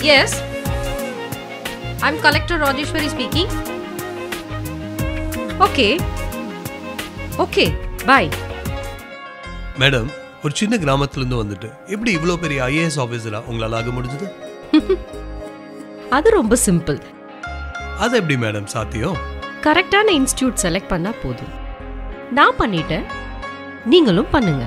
Yes. I'm Collector Rajeshwari speaking. Okay. Okay. Bye. Madam ஒரு சின்ன கிராமத்துல இருந்து வந்துட்டு எப்படி இவ்வளோ பெரிய ஐஏஎஸ் ஆஃபீஸரா உங்களால் ஆக முடிஞ்சது அது ரொம்ப சிம்பிள் அது எப்படி மேடம் சாத்தியம் கரெக்டான இன்ஸ்டியூட் செலக்ட் பண்ணா போதும் நான் பண்ணிட்டேன் நீங்களும் பண்ணுங்க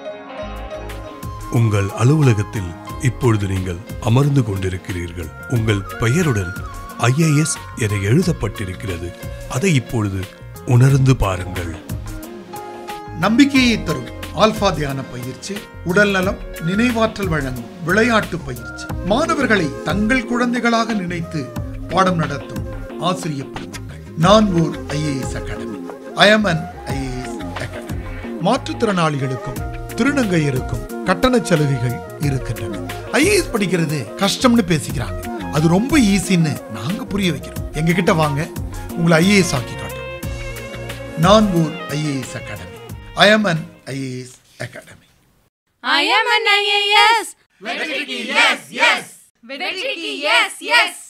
உங்கள் அலுவலகத்தில் இப்பொழுது நீங்கள் அமர்ந்து கொண்டிருக்கிறீர்கள் உங்கள் பெயருடன் ஐஏஎஸ் என எழுதப்பட்டிருக்கிறது அதை இப்பொழுது உணர்ந்து பாருங்கள் நம்பிக்கையை தரும் ஆல்பா தியான பயிற்சி உடல்நலம் நினைவாற்றல் வழங்கும் விளையாட்டு பயிற்சி மாணவர்களை தங்கள் குழந்தைகளாக நினைத்து பாடம் நடத்தும் ஆசிரிய பெருமக்கள் நான் ஓர் IAS academy I am an IAS academy மாற்றுத்திறனாளிகளுக்கும் திருநங்கையருக்கும் கட்டண சலுகைகள் இருக்கின்றன ஐஏஎஸ் படிக்கிறது கஷ்டம்னு பேசிக்கிறாங்க அது ரொம்ப ஈஸின்னு நாங்க புரிய வைக்கிறோம் எங்க கிட்ட வாங்க உங்களை ஐஏஎஸ் ஆக்கி காட்டுறோம் நான் ஓர் IAS academy I am an IAS academy I am an IAS. வெற்றிக்கு yes, yes. வெற்றிக்கு yes, yes.